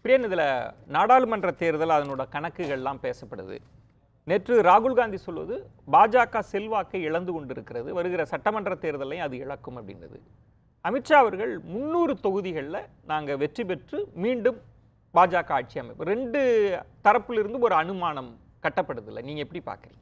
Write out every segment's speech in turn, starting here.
பிரியன் இதில் நாடாளுமன்ற தேர்தல் அதனோட கணக்குகள்லாம் பேசப்படுது நேற்று ராகுல் காந்தி சொல்வது பாஜக செல்வாக்கை இழந்து கொண்டிருக்கிறது வருகிற சட்டமன்ற தேர்தலையும் அது இழக்கும் அப்படின்றது அமித்ஷா அவர்கள் முந்நூறு தொகுதிகளில் நாங்கள் வெற்றி பெற்று மீண்டும் பாஜக ஆட்சி அமைப்பு ரெண்டு தரப்பிலிருந்து ஒரு அனுமானம் கட்டப்படுதில்ல நீங்கள் எப்படி பார்க்குறீங்க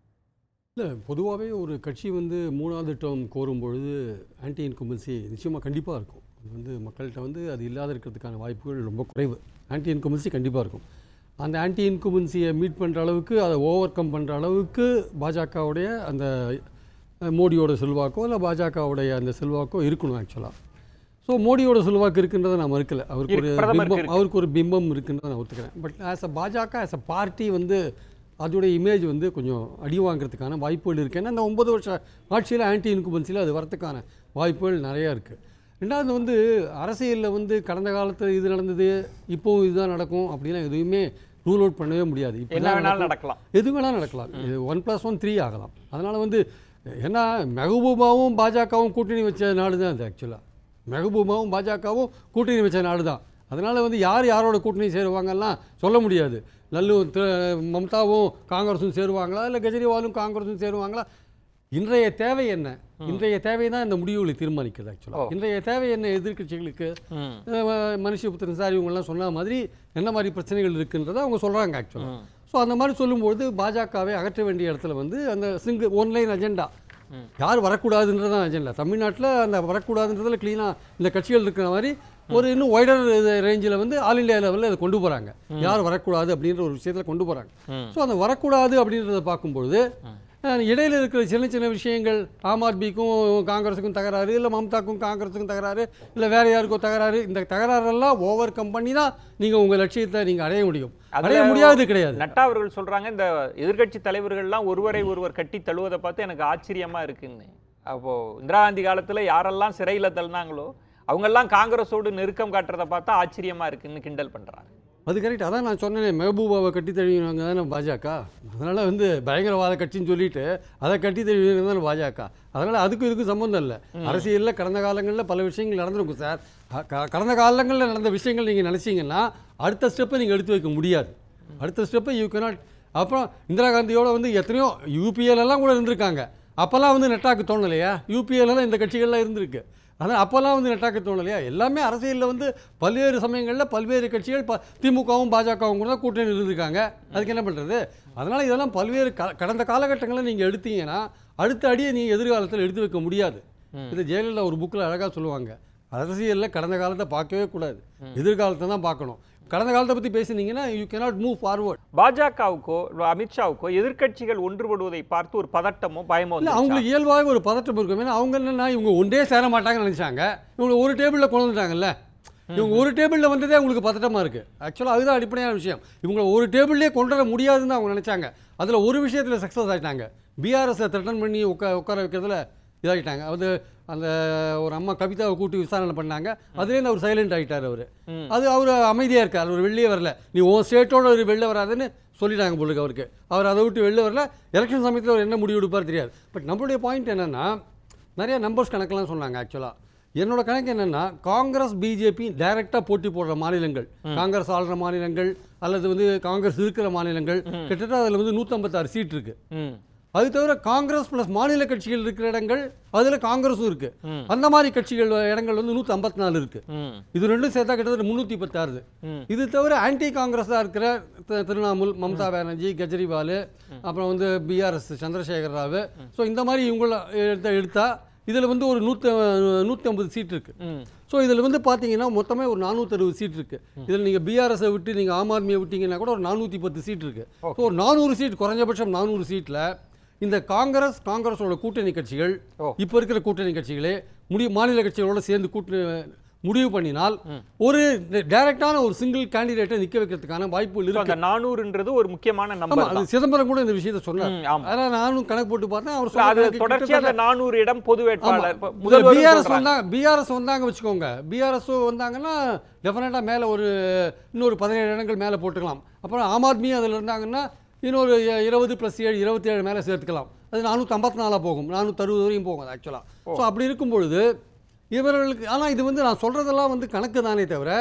இல்லை பொதுவாகவே ஒரு கட்சி வந்து மூணாவது டேர்ம் கோரும் பொழுது ஆன்டி இன்கும்பன்சி நிச்சயமாக கண்டிப்பாக இருக்கும் அது வந்து மக்கள்கிட்ட வந்து அது இல்லாத இருக்கிறதுக்கான வாய்ப்புகள் ரொம்ப குறைவு ஆன்டி இன்கும்பன்சி கண்டிப்பாக இருக்கும் அந்த ஆன்டி இன்கும்பன்சியை மீட் பண்ணுற அளவுக்கு அதை ஓவர் கம் பண்ணுற அளவுக்கு பாஜகவுடைய அந்த அஹ், மோடியோட செல்வாக்கோ இல்லை பாஜகவுடைய அந்த செல்வாக்கோ இருக்கணும் ஆக்சுவலாக ஸோ மோடியோட செல்வாக்கு இருக்குன்றதை நான் மறுக்கல அவருக்கு ஒரு இருக்கு, பிரதமருக்கு பிம்பம் இருக்கு. அவருக்கு ஒரு பிம்பம் இருக்குன்றதை நான் ஒத்துக்கிறேன் பட் ஆஸ் அ பாஜக ஆஸ் அ பார்ட்டி வந்து அதோடைய இமேஜ் வந்து கொஞ்சம் அடி வாங்குறதுக்கான வாய்ப்புகள் இருக்குது ஏன்னா இந்த ஒன்பது வருஷ ஆட்சியில் ஆன்டி இன்குபன்சியில் அது வரதுக்கான வாய்ப்புகள் நிறையா இருக்குது ரெண்டாவது வந்து அரசியலில் வந்து கடந்த காலத்தில் இது நடந்தது இப்போவும் இதுதான் நடக்கும் அப்படிலாம் எதுவுமே ரூல் அவுட் பண்ணவே முடியாது என்ன இப்படிதான் வேணாலும் நடக்கும். நடக்கலாம் எது வேணாலும் நடக்கலாம் இது ஒன் ப்ளஸ் ஒன் த்ரீ ஆகலாம் அதனால் வந்து ஏன்னா மெஹபூபாவும் பாஜகவும் கூட்டணி வச்ச நாடு தான் அது ஆக்சுவலாக மெஹபூபாவும் பாஜகவும் கூட்டணி வச்ச நாடு தான் அதனால் வந்து யார் யாரோட கூட்டணி சேருவாங்கலாம் சொல்ல முடியாது லல்லு திரு- மம்தாவும் காங்கிரஸும் சேருவாங்களா இல்லை கெஜ்ரிவாலும் காங்கிரஸும் சேருவாங்களா இன்றைய தேவை என்ன இன்றைய தேவை தான் இந்த முடிவுகளை தீர்மானிக்கிறது ஆக்சுவலாக இன்றைய தேவை என்ன எதிர்க்கட்சிகளுக்கு ம் அஹ் மனுஷபுத்திரன் சார் இவங்கெல்லாம் சொன்ன மாதிரி என்ன மாதிரி பிரச்சனைகள் இருக்குன்றதை அவங்க சொல்கிறாங்க ஆக்சுவலாக ஸோ அந்த மாதிரி சொல்லும்போது பாஜகவை அகற்ற வேண்டிய இடத்துல வந்து அந்த சிங்கிள் ஒன்லைன் அஜெண்டா யார் வரக்கூடாதுன்றதான் அஜெண்டா தமிழ்நாட்டில் அந்த வரக்கூடாதுன்றதுல க்ளீனாக இந்த கட்சிகள் இருக்கிற மாதிரி ஒரு இன்னும் ஒய்டர் ரேஞ்சில் வந்து ஆல் இந்தியா லெவலில் அதை கொண்டு போகிறாங்க யார் வரக்கூடாது அப்படின்ற ஒரு விஷயத்தில் கொண்டு போகிறாங்க ம். ஸோ அந்த வரக்கூடாது அப்படின்றத பார்க்கும்பொழுது அஹ், இடையில இருக்கிற சின்ன சின்ன விஷயங்கள் ஆம் ஆத்மிக்கும் காங்கிரஸுக்கும் தகராறு இல்லை மம்தாக்கும் காங்கிரஸுக்கும் தகராறு இல்லை வேற யாருக்கும் தகராறு இந்த தகராறெல்லாம் ஓவர் கம் பண்ணி தான் நீங்கள் உங்கள் லட்சியத்தை நீங்கள் அடைய முடியும் அதுல அடைய முடியாது கிடையாது நட்டா அவர்கள் சொல்றாங்க இந்த எதிர்க்கட்சி தலைவர்கள்லாம் ஒருவரை ஒருவர் கட்டி தழுவதை பார்த்து எனக்கு ஆச்சரியமா இருக்குன்னு அப்போ இந்திரா காந்தி காலத்துல யாரெல்லாம் சிறையில தள்ளினாங்களோ அவங்கெல்லாம் காங்கிரஸோடு நெருக்கம் காட்டுறதை பார்த்தா ஆச்சரியமா இருக்குன்னு கிண்டல் பண்றாங்க அது கரெக்ட் அதான் நான் சொன்னேன் மெஹபூபாவை கட்டி தழுவினவங்க தானே பாஜக அதனால் வந்து பயங்கரவாத கட்சின்னு சொல்லிட்டு அதை கட்டி தழுவினவங்க தானே பாஜக அதனால் அதுக்கும் இதுக்கும் சம்மந்தம் இல்லை அரசியலில் கடந்த காலங்களில் பல விஷயங்கள் நடந்திருக்கும் சார் அ- க- கடந்த காலங்களில் நடந்த விஷயங்கள் நீங்கள் நினச்சிங்கன்னா அடுத்த ஸ்டெப்பை நீங்கள் எடுத்து வைக்க முடியாது அடுத்த ஸ்டெப்பை யூ cannot அப்புறம் இந்திரா காந்தியோட வந்து எத்தனையோ UPL எல்லாம் கூட இருந்திருக்காங்க அப்போல்லாம் வந்து நெட்டாக்கு தோணலையா UPL எல்லாம் இந்த கட்சிகள்லாம் இருந்திருக்கு ஆனால் அப்போல்லாம் வந்து நெட்டாக்க தோணலையா எல்லாமே அரசியலில் வந்து பல்வேறு சமயங்களில் பல்வேறு கட்சிகள் ப திமுகவும் பாஜகவும் கூட கூட்டணி இருந்திருக்காங்க அதுக்கு என்ன பண்ணுறது அதனால் இதெல்லாம் பல்வேறு க கடந்த காலகட்டங்களில் நீங்கள் எடுத்தீங்கன்னா அடுத்த அடியை நீங்கள் எதிர்காலத்தில் எடுத்து வைக்க முடியாது இது ஜெயலலிதா ஒரு புக்கில் அழகாக சொல்லுவாங்க அரசியலில் கடந்த காலத்தை பார்க்கவே கூடாது எதிர்காலத்தை தான் பார்க்கணும் கடந்த காலத்தை பற்றி பேசுனீங்கன்னா யூ cannot மூவ் ஃபார்வர்ட் பாஜகவுக்கோ அமித்ஷாவுக்கோ எதிர்க்கட்சிகள் ஒன்றுபடுவதை பார்த்து ஒரு பதட்டமோ பயமோ இல்லை வந்துருச்சா? அவங்களுக்கு இயல்பாக ஒரு பதட்டம் இருக்கும் ஏன்னா அவங்க என்னன்னா இவங்க ஒன்றே சேர மாட்டாங்கன்னு நினைச்சாங்க இவங்க ஒரு டேபிளில் கொண்டு வந்துட்டாங்கல்ல இவங்க ஒரு டேபிளில் வந்ததே அவங்களுக்கு பதட்டமாக இருக்குது ஆக்சுவலாக அதுதான் அடிப்படையான விஷயம் இவங்களை ஒரு டேபிள்லேயே கொண்டு வர முடியாதுன்னு அவங்க நினச்சாங்க அதில் ஒரு விஷயத்தில் சக்ஸஸ் ஆகிட்டாங்க பிஆர்எஸை த்ரெட்டன் பண்ணி உட்கா உட்கார வைக்கிறதுல இதாகிட்டாங்க அது அந்த ஒரு அம்மா கவிதாவை கூட்டி விசாரணை பண்ணாங்க அதுலேருந்து அவர் சைலண்ட் ஆகிட்டார் அவர் ம். அது அவர் அமைதியாக இருக்கார் அவர் வெளியே வரல நீ உன் ஸ்டேட்டோட ஒரு வெளில வராதுன்னு சொல்லிட்டாங்க போலுக்கு அவருக்கு அவர் அதை விட்டு வெளில வரல எலெக்ஷன் சமயத்தில் அவர் என்ன முடிவு எடுப்பார் தெரியாது பட் நம்மளுடைய பாயிண்ட் என்னென்னா நிறைய நம்பர்ஸ் கணக்கெல்லாம் சொன்னாங்க ஆக்சுவலாக என்னோட கணக்கு என்னென்னா காங்கிரஸ் பிஜேபி டைரெக்டாக போட்டி போடுற மாநிலங்கள் காங்கிரஸ் ஆளுற மாநிலங்கள் அல்லது வந்து காங்கிரஸ் இருக்கிற மாநிலங்கள் கிட்டத்தட்ட அதில் வந்து நூற்றம்பத்தாறு சீட் இருக்குது ம் அது தவிர காங்கிரஸ் ப்ளஸ் மாநில கட்சிகள் இருக்கிற இடங்கள் அதில் காங்கிரஸும் இருக்கு ம். அந்த மாதிரி கட்சிகள் இடங்கள் வந்து நூற்றி ஐம்பத்தி நாலு இருக்கு ம் இது ரெண்டும் சேர்த்தா கிட்டத்தட்ட முந்நூற்றி பத்தாறு ம் இது தவிர ஆன்டி காங்கிரஸாக இருக்கிற தி- திரிணாமுல் மம்தா பானர்ஜி கெஜ்ரிவால் அப்புறம் வந்து பிஆர்எஸ் சந்திரசேகர் ராவ் ஸோ இந்த மாதிரி இவங்கள எடுத்த எடுத்தா இதில் வந்து ஒரு நூற்றி நூற்றி ஐம்பது சீட் இருக்கு ம் ஸோ இதில் வந்து பார்த்தீங்கன்னா மொத்தமே ஒரு நானூற்றறுபது சீட் இருக்கு இதில் நீங்கள் பிஆர்எஸை விட்டு நீங்கள் ஆம் ஆத்மியை விட்டீங்கன்னா கூட ஒரு நானூற்றி பத்து சீட் இருக்கு ஸோ ஒரு நானூறு சீட் குறைஞ்சபட்சம் நானூறு சீட்டில் இந்த காங்கிரஸ் காங்கிரஸோட கூட்டணி கட்சிகள் ஓ. இப்போ இருக்கிற கூட்டணி கட்சிகளே முடி மாநில கட்சிகளோட சேர்ந்து கூட்டணி முடிவு பண்ணினால் ஒரு டைரக்டான ஒரு சிங்கிள் கேண்டிடேட்டை நிற்க வைக்கிறதுக்கான வாய்ப்புகள் So, இருக்கு அந்த நானூறுன்றது ஒரு முக்கியமான ஆமா நம்பர் அது சிதம்பரம் கூட இந்த விஷயத்தை சொன்னார் ம், ஆமா. அதனால் நானும் கணக்கு போட்டு பார்த்தேன் அவர் இல்ல, சொன்ன அது கணக்கு தொடர்ச்சியா அந்த கிட்டத்தட்ட- நானூறு இடம் பொது வேட்பாளர் இப்ப முதல்ல முதல்வரும் பிஆர்எஸ் சொல்றாங்க. வந்தாங்க பிஆர்எஸ் வந்தாங்க வச்சுக்கோங்க பிஆர்எஸ் வந்தாங்கன்னா டெஃபினட்டாக மேலே ஒரு இன்னொரு பதினேழு இடங்கள் மேலே போட்டுக்கலாம் அப்புறம் ஆம் ஆத்மியும் அதில் இருந்தாங்கன்னா இன்னொரு இ- இருபது ப்ளஸ் ஏழு இருபத்தேழு மேலே சேர்த்துக்கலாம் அது நானூற்றி ஐம்பத்தி நாலாக போகும் நானூற்றி அறுபது வரையும் போகும் ஆக்சுவலாக ஸோ அப்படி இருக்கும் பொழுது இவர்களுக்கு ஆனால் இது வந்து நான் சொல்கிறதெல்லாம் வந்து கணக்கு தானே தவிர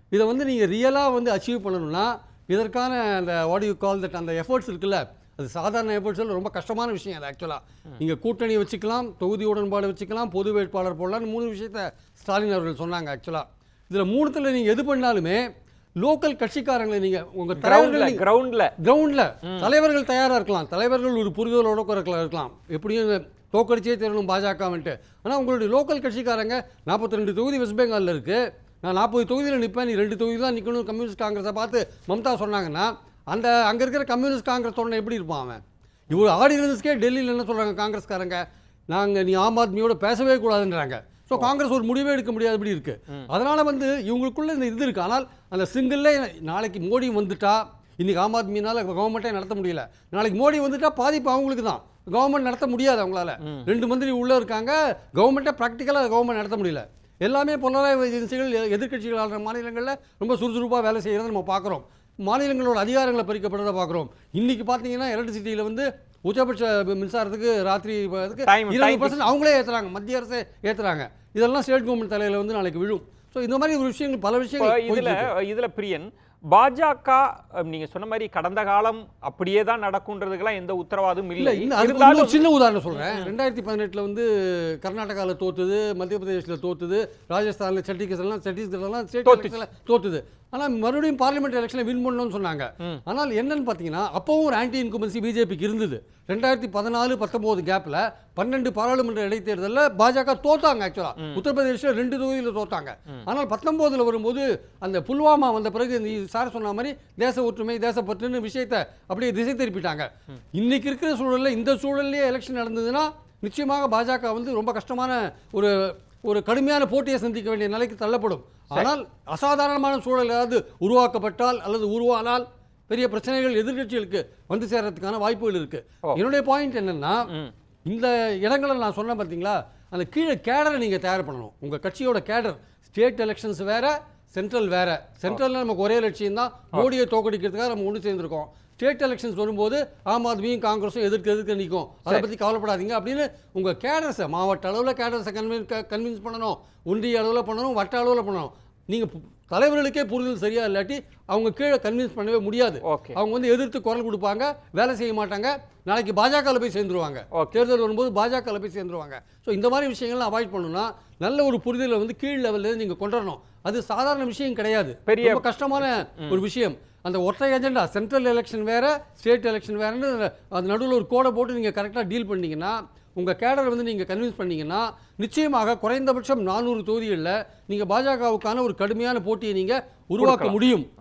இதை வந்து நீங்கள் ரியலாக வந்து அச்சீவ் பண்ணணும்னா இதற்கான அந்த வாட் யூ கால் தட் அந்த எஃபர்ட்ஸ் இருக்குல்ல அது சாதாரண எஃபர்ட்ஸ் ரொம்ப கஷ்டமான விஷயம் அது ஆக்சுவலாக நீங்கள் கூட்டணி வச்சுக்கலாம் தொகுதி உடன்பாடு வச்சுக்கலாம் பொது வேட்பாளர் போடலாம்னு மூணு விஷயத்த ஸ்டாலின் அவர்கள் சொன்னாங்க ஆக்சுவலாக இதில் மூணுத்தில் நீங்கள் எது பண்ணாலுமே லோக்கல் கட்சிக்காரங்களை நீங்கள் உங்கள் கிரவுண்ட்ல தலைவர்கள் கிரவுண்ட்ல கிரவுண்டில் தலைவர்கள் தயாராக இருக்கலாம் தலைவர்கள் ஒரு புரிதலோட கூட இருக்கலாம் இருக்கலாம் எப்படியும் தோக்கடிச்சே தரணும் பாஜகவன்ட்டு ஆனால் உங்களுடைய லோக்கல் கட்சிக்காரங்க நாற்பத்தி ரெண்டு தொகுதி வெஸ்ட் பெங்காலில் இருக்குது நான் நாற்பது தொகுதியில் நிற்பேன் நீ ரெண்டு தொகுதி தான் நிற்கணும் கம்யூனிஸ்ட் காங்கிரஸை பார்த்து மம்தா சொன்னாங்கன்னா அந்த அங்கே இருக்கிற கம்யூனிஸ்ட் காங்கிரஸ் தொண்டை எப்படி இருப்பான் அவன் இவ்வளோ ஆடியன்ஸ்க்கே டெல்லியில் என்ன சொல்கிறாங்க காங்கிரஸ்காரங்க நாங்கள் நீ ஆம் ஆத்மியோட பேசவே கூடாதுன்றாங்க ஸோ காங்கிரஸ் ஒரு முடிவே எடுக்க முடியாதபடி இருக்கு அதனால வந்து இவங்களுக்குள்ள இந்த இது இருக்கு ஆனால் அந்த சிங்கிள்ல நாளைக்கு மோடி வந்துட்டா இன்னைக்கு ஆம் ஆத்மினால கவர்மெண்ட்டே நடத்த முடியல நாளைக்கு மோடி வந்துட்டா பாதிப்பு அவங்களுக்கு தான் கவர்மெண்ட் நடத்த முடியாது அவங்களால ரெண்டு மந்திரி உள்ள இருக்காங்க கவர்மெண்ட்டை ப்ராக்டிக்கலாக கவர்மெண்ட் நடத்த முடியல எல்லாமே பொருளாதார ஏஜென்சிகள் எதிர்க்கட்சிகள் ஆளுற மாநிலங்களில் ரொம்ப சுறுசுறுப்பாக வேலை செய்கிறத நம்ம பார்க்குறோம் மாநிலங்களோட அதிகாரங்களை பறிக்கப்படுறதை பார்க்குறோம் இன்னைக்கு பார்த்தீங்கன்னா எலக்ட்ரிசிட்டியில் வந்து உச்சபட்ச மின்சாரத்துக்கு ராத்திரி இதுக்கு Time- இருபது time பர்சன்ட் அவங்களே ஏற்றுறாங்க மத்திய அரசே ஏற்றுறாங்க இதெல்லாம் ஸ்டேட் கவர்மெண்ட் தலையில் வந்து நாளைக்கு விழும் ஸோ இந்த மாதிரி ஒரு விஷயங்கள் பல இப்போ விஷயங்கள் இதுல போயிட்டு இருக்கு. இதுல பிரியன் பாஜக அஹ், நீங்க சொன்ன மாதிரி கடந்த காலம் அப்படியே தான் நடக்கும்ன்றதுக்கெல்லாம் எந்த உத்தரவாதமும் இல்ல இல்லை இன்னும் அதுக்கு இருந்தாலும் இன்னொரு சின்ன உதாரணம் சொல்றேன் ரெண்டாயிரத்தி பதினெட்டுல வந்து கர்நாடகாவில் தோத்துது மத்திய பிரதேசத்தில் தோத்துது ராஜஸ்தான்ல சத்தீஸ்கர்லாம் சத்தீஸ்கர்லாம் ஸ்டேட் தோத்துச்சு. எலெக்ஷனில் தோத்துது ஆனா மறுபடியும் பார்லிமெண்ட் எலெக்ஷனில் வின் பண்ணணும்னு சொன்னாங்க ஆனால் என்னன்னு பார்த்தீங்கன்னா அப்பவும் ஒரு ஆன்டி இன்குமன்சி பிஜேபிக்கு இருந்தது ரெண்டாயிரத்தி பதினாலு பத்தொம்போது கேப்ல பன்னெண்டு பாராளுமன்ற இடைத்தேர்தலில் பாஜக தோத்தாங்க ஆக்சுவலா உத்தரப்பிரதேசில் ரெண்டு தொகுதியில் தோத்தாங்க ஆனால் பத்தொம்போதுல வரும்போது அந்த புல்வாமா வந்த பிறகு நீ சார் சொன்ன மாதிரி தேச ஒற்றுமை தேசப்பற்றுன்னு விஷயத்தை அப்படியே திசை திருப்பிட்டாங்க இன்னைக்கு இருக்கிற சூழல்ல இந்த சூழல்லையே எலெக்ஷன் நடந்ததுன்னா நிச்சயமாக பாஜக வந்து ரொம்ப கஷ்டமான ஒரு ஒரு கடுமையான போட்டியை சந்திக்க வேண்டிய நிலைக்கு தள்ளப்படும் ஆனால் அசாதாரணமான சூழல் ஏதாவது உருவாக்கப்பட்டால் அல்லது உருவானால் பெரிய பிரச்சனைகள் எதிர்க்கட்சிகளுக்கு வந்து சேர்றதுக்கான வாய்ப்புகள் இருக்கு ஓ. என்னுடைய பாயிண்ட் என்னன்னா இந்த இடங்களை நான் சொன்னேன் பார்த்தீங்களா அந்த கீழே கேடரை நீங்கள் தயார் பண்ணணும் உங்கள் கட்சியோட கேடர் ஸ்டேட் எலெக்ஷன்ஸ் வேற சென்ட்ரல் வேற சென்ட்ரலில் நமக்கு ஒரே லட்சியம் தான் மோடியை தோக்கடிக்கிறதுக்காக நம்ம ஒன்று சேர்ந்துருக்கோம் ஸ்டேட் எலெக்ஷன்ஸ் வரும்போது ஆம் ஆத்மியும் காங்கிரஸும் எதிர்க்க எதிர்க்க நிற்கும் அதை சரி. பற்றி கவலைப்படாதீங்க அப்படின்னு உங்கள் கேடர்ஸை மாவட்ட அளவில் கேடர்ஸை கன்வின் கன்வின்ஸ் பண்ணணும் ஒன்றிய அளவில் பண்ணணும் வட்ட அளவில் பண்ணணும் நீங்கள் தலைவர்களுக்கே புரிதல் சரியா இல்லாட்டி அவங்க கீழே கன்வின்ஸ் பண்ணவே முடியாது ஓகே அவங்க வந்து எதிர்த்து குரல் கொடுப்பாங்க வேலை செய்ய மாட்டாங்க நாளைக்கு பாஜகவில் போய் சேர்ந்துருவாங்க Okay. தேர்தல் வரும்போது பாஜகவில் போய் சேர்ந்துருவாங்க ஸோ இந்த மாதிரி விஷயங்கள்லாம் அவாய்ட் பண்ணணும்னா நல்ல ஒரு புரிதலை வந்து கீழ் லெவல்ல நீங்கள் கொண்டு வரணும் அது சாதாரண விஷயம் கிடையாது பெரிய- ரொம்ப கஷ்டமான ஒரு விஷயம் அந்த ஒற்றை ஏஜெண்டா சென்ட்ரல் எலெக்ஷன் வேற ஸ்டேட் எலெக்ஷன் வேறன்னு அது நடுவில் ஒரு கோடை போட்டு நீங்கள் கரெக்டாக டீல் பண்ணீங்கன்னா உங்கள் கேடரை வந்து நீங்கள் கன்வின்ஸ் பண்ணீங்கன்னா நிச்சயமாக குறைந்தபட்சம் நானூறு தொகுதிகளில் நீங்கள் பாஜகவுக்கான ஒரு கடுமையான போட்டியை நீங்கள் உருவாக்க கொடுக்கலாம். முடியும்